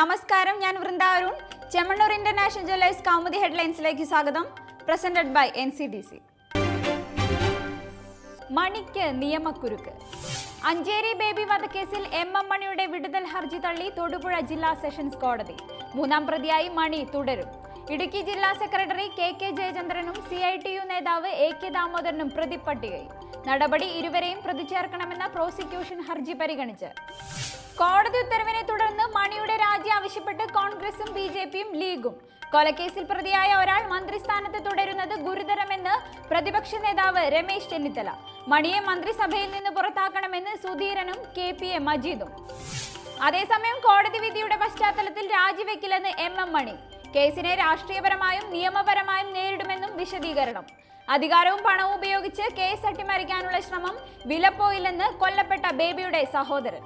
നമസ്കാരം ഞാൻ Vrinda Arun Chemmanur international jewellers Kaumudi ഹെഡ്ലൈൻസിലേക്ക് സ്വാഗതം presented by N C D C മണിക്ക് നിയമക്കുരുക്ക് അഞ്ചേരി ബേബി വധക്കേസിൽ എം എം മണിയുടെ വിടുതൽ ഹർജി തള്ളി തൊടുപുഴ ജില്ലാ സെഷൻസ് കോടതി മൂന്നാം പ്രതിയായി മണി തുടരും ഇടുക്കി ജില്ലാ സെക്രട്ടറി കെ കെ ജയചന്ദ്രനും സി ഐ ടി യു നേതാവ് എ കെ ദാമോദരനും പ്രതിപ്പട്ടികയിൽ നടപടി ഇരുവരെയും പ്രതി ചേർക്കണമെന്ന പ്രോസിക്യൂഷൻ ഹർജി പരിഗണിച്ച് കോടതി ഉത്തരവിനെ തുടർന്ന് മണിയുടെ രാജി ആവശ്യപ്പെട്ട് കോൺഗ്രസും ബി ജെ പിയും ലീഗും കൊലക്കേസിൽ പ്രതിയായ ഒരാൾ മന്ത്രിസ്ഥാനത്ത് തുടരുന്നത് ഗുരുതരമെന്ന് പ്രതിപക്ഷ നേതാവ് രമേശ് ചെന്നിത്തല മണിയെ മന്ത്രിസഭയിൽ നിന്ന് പുറത്താക്കണമെന്ന് സുധീരനും കെ പി എ മജീദും അതേസമയം കോടതി വിധിയുടെ പശ്ചാത്തലത്തിൽ രാജിവെക്കില്ലെന്ന് എം എം മണി കേസിനെ രാഷ്ട്രീയപരമായും നിയമപരമായും നേരിടുമെന്നും വിശദീകരണം അധികാരവും പണവും ഉപയോഗിച്ച് കേസ് അട്ടിമറിക്കാനുള്ള ശ്രമം വിലപ്പോയില്ലെന്ന് കൊല്ലപ്പെട്ട ബേബിയുടെ സഹോദരൻ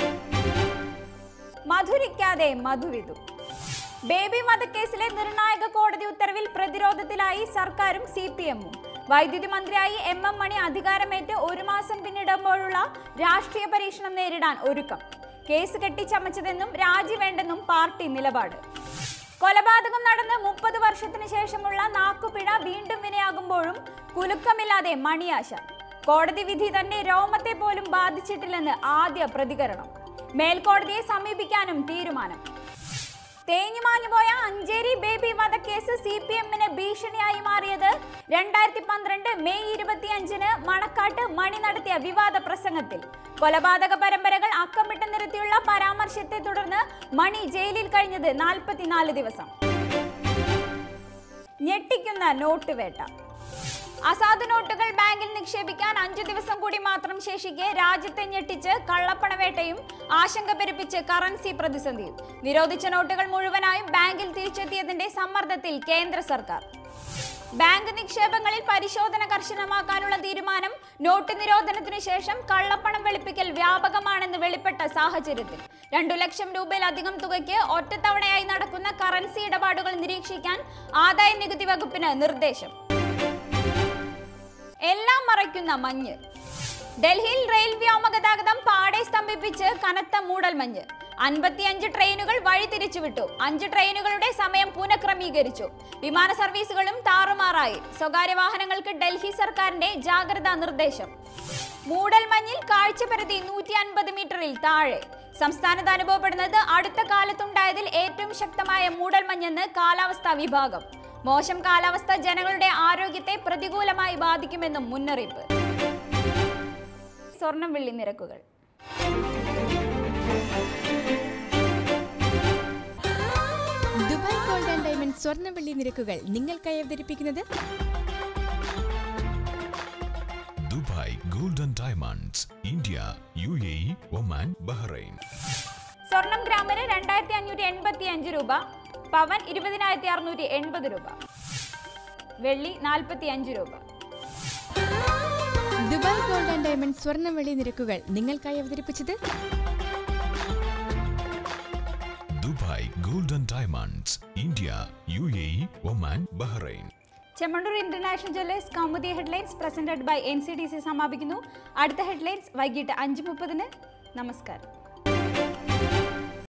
മധുരിക്കാതെ മധുവിധു ബേബി വധക്കേസിലെ നിർണായക കോടതി ഉത്തരവിൽ പ്രതിരോധത്തിലായി സർക്കാരും സി പി എമ്മും വൈദ്യുതി മന്ത്രിയായി എം എം മണി അധികാരമേറ്റ് ഒരു മാസം പിന്നിടുമ്പോഴുള്ള രാഷ്ട്രീയ പരീക്ഷണം നേരിടാൻ ഒരുക്കം കേസ് കെട്ടിച്ചമച്ചതെന്നും രാജി വേണ്ടെന്നും പാർട്ടി നിലപാട് കൊലപാതകം നടന്ന് മുപ്പത് വർഷത്തിന് ശേഷമുള്ള നാക്കുപിഴ വീണ്ടും വിനയാകുമ്പോഴും കുലുക്കമില്ലാതെ മണിയാശ കോടതി വിധി തന്നെ രോമത്തെ പോലും ബാധിച്ചിട്ടില്ലെന്ന് ആദ്യ പ്രതികരണം മേൽക്കോടതിയെ സമീപിക്കാനും തീരുമാനം തേഞ്ഞുമാഞ്ഞുപോയ അഞ്ചേരി ബേബി വധക്കേസ് സി പി എമ്മിന് ഭീഷണിയായി മാറിയത് രണ്ടായിരത്തി പന്ത്രണ്ട് മെയ് ഇരുപത്തിയഞ്ചിന് മണക്കാട്ട് മണി നടത്തിയ വിവാദ പ്രസംഗത്തിൽ കൊലപാതക പരമ്പരകൾ അക്കമിട്ട് നിരത്തിയുള്ള പരാമർശത്തെ തുടർന്ന് മണി ജയിലിൽ കഴിഞ്ഞത് നാൽപ്പത്തിനാല് ദിവസം ഞെട്ടിക്കുന്ന നോട്ട് വേട്ട അസാധു നോട്ടുകൾ ബാങ്കിൽ നിക്ഷേപിക്കാൻ അഞ്ചു ദിവസം കൂടി മാത്രം ശേഷിക്കെ രാജ്യത്തെ ഞെട്ടിച്ച് കള്ളപ്പണവേട്ടയും ആശങ്ക പെരുപ്പിച്ച് കറൻസി പ്രതിസന്ധിയും നിരോധിച്ച നോട്ടുകൾ മുഴുവനായും ബാങ്കിൽ തിരിച്ചെത്തിയതിന്റെ സമ്മർദ്ദത്തിൽ കേന്ദ്ര സർക്കാർ ബാങ്ക് നിക്ഷേപങ്ങളിൽ പരിശോധന കർശനമാക്കാനുള്ള തീരുമാനം നോട്ട് നിരോധനത്തിനു ശേഷം കള്ളപ്പണം വെളുപ്പിക്കൽ വ്യാപകമാണെന്ന് വെളിപ്പെട്ട സാഹചര്യത്തിൽ രണ്ടു ലക്ഷം രൂപയിലധികം തുകയ്ക്ക് ഒറ്റത്തവണയായി നടക്കുന്ന കറൻസി ഇടപാടുകൾ നിരീക്ഷിക്കാൻ ആദായ നികുതി വകുപ്പിന് നിർദ്ദേശം എല്ലാം മറയ്ക്കുന്ന മഞ്ഞ് ഡൽഹിയിൽ റെയിൽ വ്യോമഗതാഗതം പാടെ സ്തംഭിപ്പിച്ച് കനത്ത മൂടൽമഞ്ഞ് അൻപത്തിയഞ്ച് ട്രെയിനുകൾ വഴി തിരിച്ചുവിട്ടു അഞ്ച് ട്രെയിനുകളുടെ സമയം പുനഃക്രമീകരിച്ചു വിമാന സർവീസുകളും താറുമാറായി സ്വകാര്യ വാഹനങ്ങൾക്ക് ഡൽഹി സർക്കാരിന്റെ ജാഗ്രതാ നിർദ്ദേശം മൂടൽമഞ്ഞിൽ കാഴ്ചപരിധി നൂറ്റി അൻപത് മീറ്ററിൽ താഴെ സംസ്ഥാനത്ത് അനുഭവപ്പെടുന്നത് അടുത്ത കാലത്തുണ്ടായതിൽ ഏറ്റവും ശക്തമായ മൂടൽമഞ്ഞെന്ന് കാലാവസ്ഥാ വിഭാഗം മോശം കാലാവസ്ഥ ജനങ്ങളുടെ ആരോഗ്യത്തെ പ്രതികൂലമായി ബാധിക്കുമെന്നും മുന്നറിയിപ്പ് സ്വർണം വെള്ളി നിരക്കുകൾ ദുബായ് ഗോൾഡ് ആൻഡ് ഡയമണ്ട് സ്വർണ്ണവെള്ളി നിരക്കുകൾ നിങ്ങൾക്കായി അവതരിപ്പിക്കുന്നത് Dubai golden diamonds India U A E Oman Bahrain സ്വർണം ഗ്രാമിന് രണ്ടായിരത്തി അഞ്ഞൂറ്റി എൺപത്തി അഞ്ച് രൂപ പവൻ ഇരുപതിനായിരത്തി അറുന്നൂറ്റി എൺപത് രൂപ വെള്ളി നാൽപ്പത്തി അഞ്ച് രൂപ ദുബായ് ഗോൾഡ് ആൻഡ് ഡയമണ്ട് സ്വർണ്ണവെള്ളി നിരക്കുകൾ നിങ്ങൾക്കായി അവതരിപ്പിച്ചത് Dubai golden diamonds India U A E Oman Bahrain Chemmanur international jewellers Kaumudi headlines presented by N C D C സമാപിക്കുന്നു അടുത്ത ഹെഡ്ലൈൻസ് വൈകിട്ട് അഞ്ച് മുപ്പതിന് നമസ്കാരം